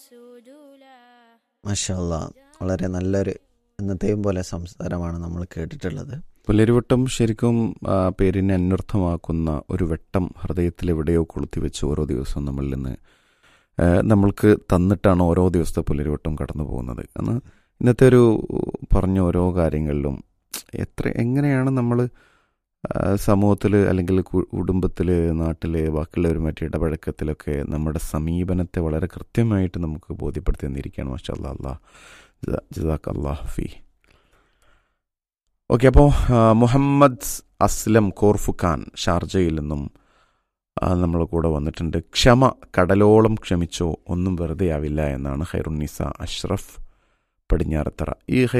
മഷാല്ല വളരെ നല്ലൊരു എന്നത്തെയും പോലെ സംസാരമാണ് നമ്മൾ കേട്ടിട്ടുള്ളത് പുലരിവട്ടം ശരിക്കും ആ, പേരിനെ അന്വർത്ഥമാക്കുന്ന ഒരു വെട്ടം ഹൃദയത്തിൽ എവിടെയോ കൊളുത്തി വെച്ച് ഓരോ ദിവസവും നമ്മളിൽ നിന്ന് ആ, നമ്മൾക്ക് തന്നിട്ടാണ് ഓരോ ദിവസത്തെ പുലരിവട്ടം കടന്നു പോകുന്നത് എന്ന് ഇന്നത്തെ ഒരു പറഞ്ഞ ഓരോ കാര്യങ്ങളിലും എത്ര എങ്ങനെയാണ് നമ്മൾ സമൂഹത്തിൽ അല്ലെങ്കിൽ കുടുംബത്തിൽ നാട്ടിൽ ബാക്കിയുള്ളവരുമായിട്ട് ഇടപഴക്കത്തിലൊക്കെ നമ്മുടെ സമീപനത്തെ വളരെ കൃത്യമായിട്ട് നമുക്ക് ബോധ്യപ്പെടുത്തി തന്നിരിക്കുകയാണ് മാഷാ അല്ലാ അല്ലാ ജസാഖ് അള്ളാഹ് ഫി ഓക്കെ അപ്പോൾ മുഹമ്മദ് അസ്ലം കോർഫുഖാൻ ഷാർജയിൽ നിന്നും ആ, നമ്മളെ കൂടെ വന്നിട്ടുണ്ട് ക്ഷമ കടലോളം ക്ഷമിച്ചോ ഒന്നും വെറുതെ ആവില്ല എന്നാണ് ഹൈറുന്നിസ അഷ്റഫ് പടിഞ്ഞാറത്തറ ഈ